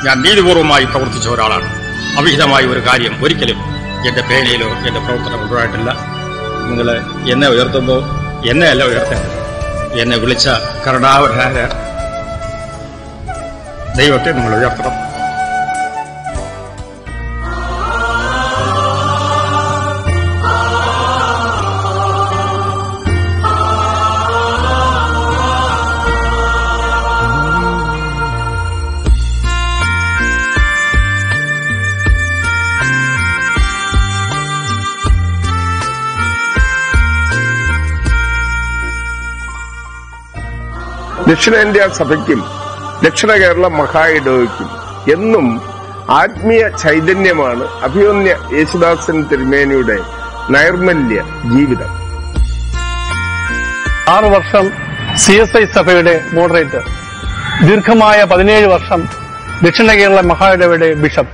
ഞാൻ നീതിപൂർവമായി പ്രവർത്തിച്ച ഒരാളാണ് അവിഹിതമായ ഒരു കാര്യം ഒരിക്കലും എന്റെ പേനയിലോ എന്റെ പ്രവർത്തനം ഉണ്ടായിട്ടില്ല നിങ്ങൾ എന്നെ ഉയർത്തുമ്പോൾ എന്നെ അല്ല ഉയർത്തേണ്ടത് എന്നെ വിളിച്ച കരുണാവരായ ദൈവത്തെ നിങ്ങൾ ഉയർത്തണം ദക്ഷിണേന്ത്യാ സഭയ്ക്കും ദക്ഷിണ കേരള മഹായിടോയ്ക്കും എന്നും ആത്മീയ ചൈതന്യമാണ് അഭിമന്യ യേശുദാസൻ തിരുമേനിയുടെ നൈർമല്യ ജീവിതം ആറു വർഷം സി എസ് ഐ സഭയുടെ മോഡറേറ്റർ ദീർഘമായ പതിനേഴ് വർഷം ദക്ഷിണ കേരള മഹായിടവയുടെ ബിഷപ്പ്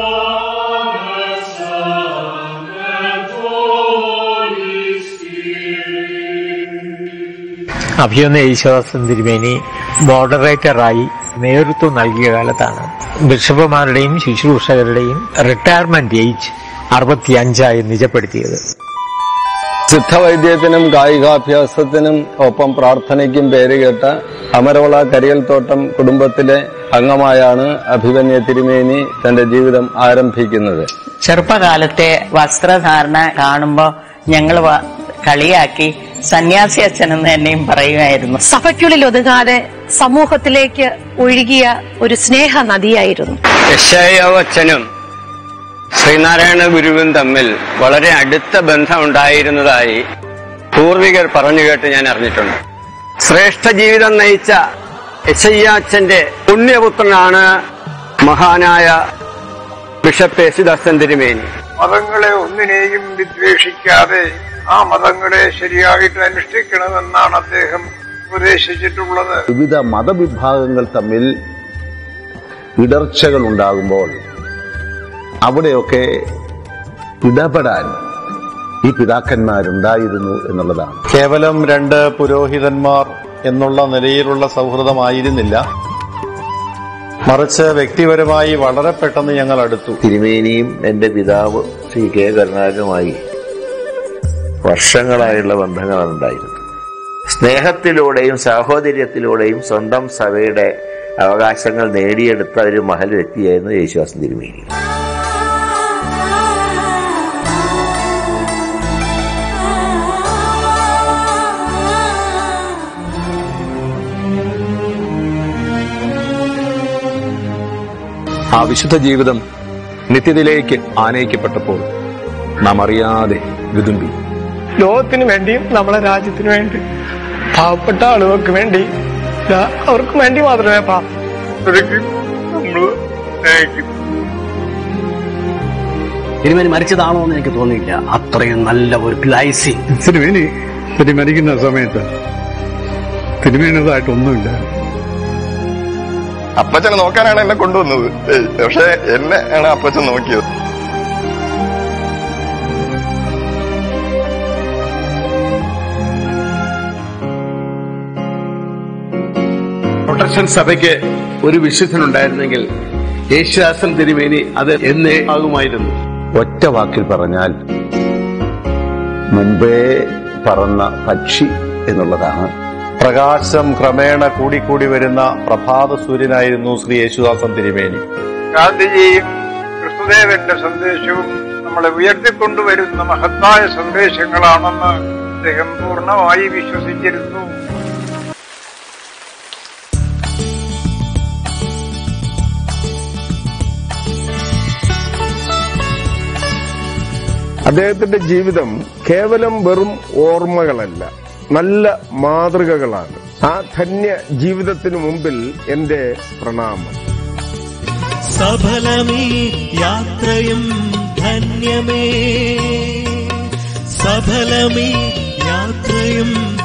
അഭിയൊന്ന യേശുദാസൻ തിരുമേനി മോഡറേറ്ററായി നേതൃത്വം നൽകിയ കാലത്താണ് ബിഷപ്പുമാരുടെയും ശുശ്രൂഷകരുടെയും റിട്ടയർമെന്റ് ഏജ് അറുപത്തിയഞ്ചായി നിജപ്പെടുത്തിയത് സിദ്ധവൈദ്യത്തിനും കായികാഭ്യാസത്തിനും ഒപ്പം പ്രാർത്ഥനയ്ക്കും പേരുകേട്ട അമരവള കരിയൽത്തോട്ടം കുടുംബത്തിലെ അംഗമായാണ് അഭിമന്യ തിരുമേനി തന്റെ ജീവിതം ആരംഭിക്കുന്നത് ചെറുപ്പകാലത്തെ വസ്ത്രധാരണ കാണുമ്പോ ഞങ്ങൾ കളിയാക്കി സന്യാസി അച്ഛനെന്ന് എന്നെയും പറയുമായിരുന്നു സഭയ്ക്കുള്ളിൽ ഒതുങ്ങാതെ സമൂഹത്തിലേക്ക് ഒഴുകിയ ഒരു സ്നേഹ നദിയായിരുന്നു യശയവച്ചനും ശ്രീനാരായണ ഗുരുവും തമ്മിൽ വളരെ അടുത്ത ബന്ധമുണ്ടായിരുന്നതായി പൂർവികർ പറഞ്ഞു കേട്ട് ഞാൻ അറിഞ്ഞിട്ടുണ്ട് ശ്രേഷ്ഠ ജീവിതം നയിച്ച യശയ്യാച്ചന്റെ പുണ്യപുത്രനാണ് മഹാനായ ബിഷപ്പ് യേശുദാസൻ തിരുമേനി മതങ്ങളെ ഒന്നിനെയും വിദ്വേഷിക്കാതെ ആ മതങ്ങളെ ശരിയായിട്ട് അനുഷ്ഠിക്കണമെന്നാണ് അദ്ദേഹം ഉപദേശിച്ചിട്ടുള്ളത് വിവിധ മതവിഭാഗങ്ങൾ തമ്മിൽ ഇടർച്ചകൾ ഉണ്ടാകുമ്പോൾ അവിടെയൊക്കെ ഇടപെടാൻ ഈ പിതാക്കന്മാരുണ്ടായിരുന്നു എന്നുള്ളതാണ് കേവലം രണ്ട് പുരോഹിതന്മാർ എന്നുള്ള നിലയിലുള്ള സൗഹൃദമായിരുന്നില്ല മറിച്ച് വ്യക്തിപരമായി വളരെ പെട്ടെന്ന് ഞങ്ങൾ അടുത്തു തിരുമേനിയും എന്റെ പിതാവ് ശ്രീ കെ കരുണാകരുമായി വർഷങ്ങളായുള്ള ബന്ധങ്ങളാണ് ഉണ്ടായിരുന്നത് സ്നേഹത്തിലൂടെയും സാഹോദര്യത്തിലൂടെയും സ്വന്തം സഭയുടെ അവകാശങ്ങൾ നേടിയെടുത്ത ഒരു മഹൽ വ്യക്തിയായിരുന്നു യേശുദാസൻ തിരുമേനി ആ വിശുദ്ധ ജീവിതം നിത്യതയിലേക്ക് ആനയിക്കപ്പെട്ടപ്പോൾ നാം അറിയാതെ വിതുമ്പി ലോകത്തിന് വേണ്ടിയും നമ്മളെ രാജ്യത്തിന് വേണ്ടി പാവപ്പെട്ട ആളുകൾക്ക് വേണ്ടി ദാ അവർക്ക് വേണ്ടി മാത്രമേ പാ തിരുമേനി മരിച്ചതാണോ എന്ന് എനിക്ക് തോന്നിയില്ല അത്രയും നല്ല ഒരു ഗ്ലൈസിങ് തിരുമേനി മരിക്കുന്ന സമയത്ത് തിരുമേനതായിട്ടൊന്നുമില്ല അപ്പച്ചനെ നോക്കാനാണ് എന്നെ കൊണ്ടുവന്നത് പക്ഷെ എന്നെ ആണ് അപ്പച്ചൻ നോക്കിയത് പ്രൊട്ടക്ഷൻ സഭയ്ക്ക് ഒരു വിശുദ്ധനുണ്ടായിരുന്നെങ്കിൽ യേശുദാസൻ തിരുമേനി അത് എന്നേ ആകുമായിരുന്നു ഒറ്റ വാക്കിൽ പറഞ്ഞാൽ മുൻപേ പറന്ന പക്ഷി എന്നുള്ളതാണ് പ്രകാശം ക്രമേണ കൂടിക്കൂടി വരുന്ന പ്രഭാത സൂര്യനായിരുന്നു ശ്രീ യേശുദാസൻ തിരുമേനി ഗാന്ധിജിയും ക്രിസ്തുദേവന്റെ സന്ദേശവും നമ്മളെ ഉയർത്തിക്കൊണ്ടുവരുന്ന മഹത്തായ സന്ദേശങ്ങളാണെന്ന് അദ്ദേഹം പൂർണ്ണമായി വിശ്വസിച്ചിരുന്നു അദ്ദേഹത്തിന്റെ ജീവിതം കേവലം വെറും ഓർമ്മകളല്ല നല്ല മാതൃകകളാണ് ആ ധന്യ ജീവിതത്തിനു മുമ്പിൽ എന്റെ പ്രണാമം സഫലമീ യാത്രയും ധന്യമേ സഫലമീ യാത്രയും